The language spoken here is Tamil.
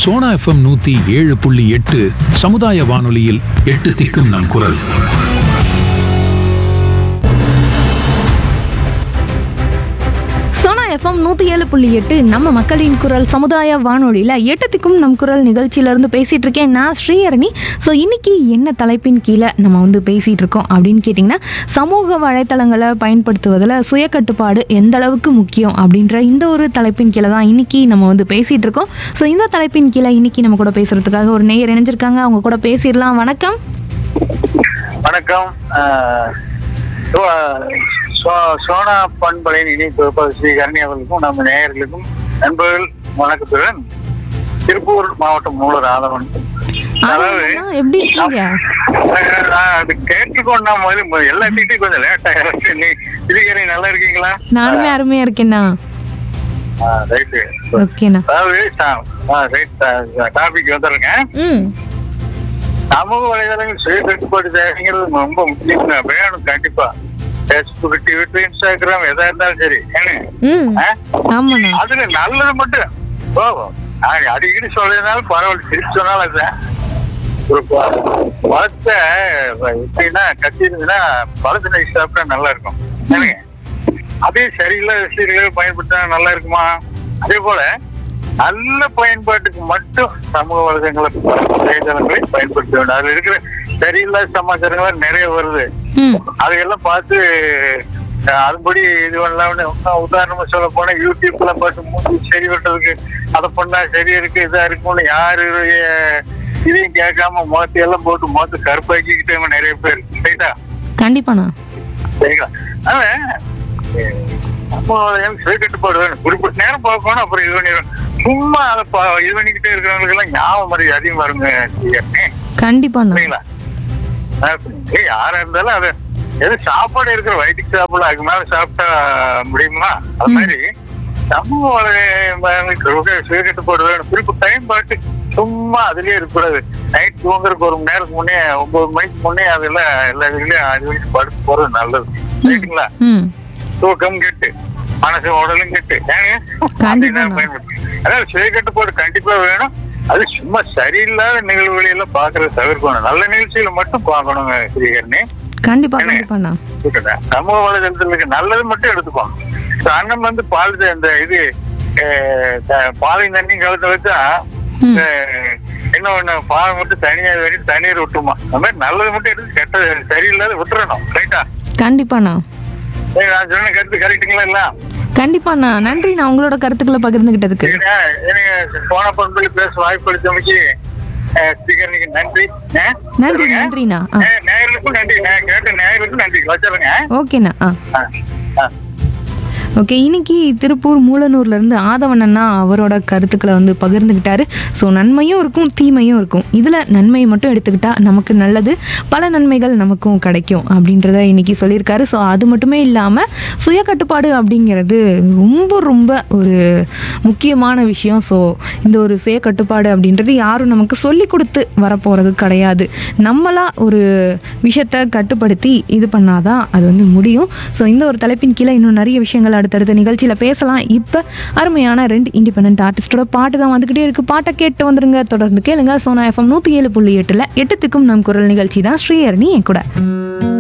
சோனா எஃப்எம் நூத்தி ஏழு புள்ளி எட்டு சமுதாய வானொலியில் எட்டு திக்கும் நம் குரல் சோனா எஃப்எம் நூற்றி ஏழு புள்ளி எட்டு நம்ம மக்களின் குரல் சமுதாய வானொலியில் எட்டத்துக்கும் நம் குரல் நிகழ்ச்சியிலேருந்து பேசிகிட்டு இருக்கேன் நான் ஸ்ரீஹரணி ஸோ இன்னைக்கு என்ன தலைப்பின் கீழே நம்ம வந்து பேசிகிட்டு இருக்கோம் அப்படின்னு கேட்டிங்கன்னா சமூக வலைத்தளங்களை பயன்படுத்துவதில் சுய கட்டுப்பாடு எந்த அளவுக்கு முக்கியம் அப்படின்ற இந்த ஒரு தலைப்பின் கீழே தான் இன்னைக்கு நம்ம வந்து பேசிகிட்டு இருக்கோம் ஸோ இந்த தலைப்பின் கீழே இன்னைக்கு நம்ம கூட பேசுகிறதுக்காக ஒரு நேயர் இணைஞ்சிருக்காங்க அவங்க கூட பேசிடலாம் வணக்கம் வணக்கம் ஆஹ் சோ- சோ- சோனா பண்பலையின் இணைப்பு ஸ்ரீ கரணி அவர்களுக்கும் நம்ம நேயர்களுக்கும் நண்பர்கள் வணக்கத்துடன் திருப்பூர் மாவட்டம் மூலர் ஆதவன் அதாவது ஆ, எப்படி இருக்கீங்க ஆஹ் நான் அது கேட்டுக்கொண்டா முதல்ல எல்லாத்தையும் கொஞ்சம் லேட் ஆயிடுச்சு நீ இதுக்கறி நல்லா இருக்கீங்களா நானுமே அருமையாக இருக்கேன்னா ரைட்டு ஓகேண்ணா அதாவது ரைட் டாபிக் வந்துடுங்க ம் சமூக வலைதளங்கள் சுய கட்டுப்பாடு தேவைங்கிறது ரொம்ப முக்கியம் வேணும் கண்டிப்பா பேஸ்புக் ட்விட்டர் இன்ஸ்டாகிராம் எதா இருந்தாலும் சரி ஏன்னு ம் ஆ? ஆமாண்ணா அதுல நல்லது மட்டும் போகும் நான் அடிக்கடி சொல்றதுனால பரவாயில்ல திருப்பி சொன்னாலும் அதுதான் ஒரு ப- பழத்தை எப்படின்னா கத்தி இருந்துன்னா பழத்தை நைஸ் சாப்பிட்டா நல்லா இருக்கும் ஏனுங்க? அதே சரியில்லாத விஷயங்களை பயன்படுத்தினா நல்லா இருக்குமா அதே போல நல்ல பயன்பாட்டுக்கு மட்டும் சமூக வலைதளங்களை வலைதளங்களை பயன்படுத்த வேண்டும் அதுல இருக்கிற சரியில்லாத சமாச்சாரங்கள் நிறைய வருது ம் அதையெல்லாம் பார்த்து அஹ், அதுபடி இது பண்ணலாம்னு இன்னும் உதாரணமா சொல்ல போனா யூடியூப்ல பார்த்து மூஞ்சி சரி பண்றதுக்கு அதை பண்ணா சரி இருக்கு இதா இருக்கும்னு யாருடைய இதையும் கேட்காம முகத்தை எல்லாம் போட்டு முகத்தை கருப்பாக்கிக்கிட்டவங்க நிறைய பேர் ரைட்டா கண்டிப்பாண்ணா சரிங்களா அவன் நம்ம சுய கட்டுப்பாடு வேணும் குறிப்பிட்ட நேரம் பார்க்கணும் அப்புறம் இது பண்ணிடுவேன் சும்மா அதை பா- இது பண்ணிக்கிட்டே இருக்கிறவங்களுக்கு எல்லாம் ஞாபகம் மாதிரி அதிகமா இருங்க கண்டிப்பாண்ணா சரிங்களா ஏய், யாரா இருந்தாலும் அது எது சாப்பாடு இருக்கிற வயிற்றுக்கு சாப்பிடலாம் அதுக்கு மேல சாப்பிட்டா முடியுமா அது மாதிரி சமூக வலைகளுக்கு சுய கட்டுப்பாடு வேணும் குறிப்பிட்ட டைம் பாட்டு சும்மா அதுலயே இருக்கக்கூடாது நைட் தூங்குறதுக்கு ஒரு மணி நேரத்துக்கு முன்னே ஒன்பது மணிக்கு முன்னே அதெல்லாம் எல்லா இதுலயும் அது வரைக்கும் படுத்து போறது நல்லது ரைட்டுங்களா ம் தூக்கம் கெட்டு மனசு உடலும் கெட்டு ஏங்க? கண்டிப்பா. அப்படிதான் பயன்படுத்து. அதாவது சுய கட்டுப்பாடு கண்டிப்பா வேணும் அது சும்மா சரியில்லாத நிகழ்வுகளை எல்லாம் பாக்குறத தவிர்க்கணும் நல்ல நிகழ்ச்சிகளை மட்டும் பார்க்கணுங்க ஸ்ரீகரணி கண்டிப்பா கண்டிப்பாண்ணா கேக்குதா? சமூக வலைதளத்துல இருக்க நல்லது மட்டும் எடுத்துக்கோங்க இப்ப அண்ணன் வந்து பால் த- இந்த இது அஹ், த- பாலை தண்ணி கலந்து வச்சா ம். அஹ், என்ன ஒண்ணு பால் மட்டும் தனியா வெறி தண்ணீர் விட்டுருமா அந்த மாதிரி நல்லது மட்டும் எடுத்து கெட்ட சரியில்லாத விட்டுறணும் ரைட்டா கண்டிப்பாண்ணா ஏய், நான் சொன்ன கருத்து கரெக்டுங்களா இல்ல கண்டிப்பாண்ணா நன்றி நான் உங்களோட கருத்துக்களை பகிர்ந்துகிட்டதுக்கு சரிங்க, எனக்கு போன பண்புல பேச வாய்ப்பு அளித்தமைக்கு ஸ்பீக்கருக்கு நன்றி ஆ? நன்றி சொல்லுங்க. நன்றிண்ணா ஆ ஆ, நேயர்களுக்கும் நன்றி நான் கேட்ட நேயர்களுக்கும் நன்றி வச்சிருங்க ஓகேண்ணா ஆ ஆ, ஆ. ஓகே இன்னைக்கு திருப்பூர் மூலனூர்லேருந்து ஆதவனண்ணா அவரோட கருத்துக்களை வந்து பகிர்ந்துக்கிட்டாரு ஸோ நன்மையும் இருக்கும் தீமையும் இருக்கும் இதில் நன்மையை மட்டும் எடுத்துக்கிட்டா நமக்கு நல்லது பல நன்மைகள் நமக்கும் கிடைக்கும் அப்படின்றத இன்னைக்கு சொல்லியிருக்காரு ஸோ அது மட்டுமே இல்லாமல் சுய கட்டுப்பாடு அப்படிங்கிறது ரொம்ப ரொம்ப ஒரு முக்கியமான விஷயம் ஸோ இந்த ஒரு சுய கட்டுப்பாடு அப்படின்றது யாரும் நமக்கு சொல்லி கொடுத்து வரப்போகிறது கிடையாது நம்மளா ஒரு விஷயத்தை கட்டுப்படுத்தி இது பண்ணாதான் அது வந்து முடியும் ஸோ இந்த ஒரு தலைப்பின் கீழே இன்னும் நிறைய விஷயங்கள் அடுத்தடுத்த நிகழ்ச்சியில் பேசலாம் இப்போ அருமையான ரெண்டு இண்டிபெண்ட் ஆர்டிஸ்டோட பாட்டு தான் வந்துக்கிட்டே இருக்குது பாட்டை கேட்டு வந்துருங்க தொடர்ந்து கேளுங்க சோனா எஃப்எம் நூற்றி ஏழு புள்ளி எட்டில் எட்டுத்துக்கும் நம் குரல் நிகழ்ச்சி தான் ஸ்ரீஹரணி என் கூட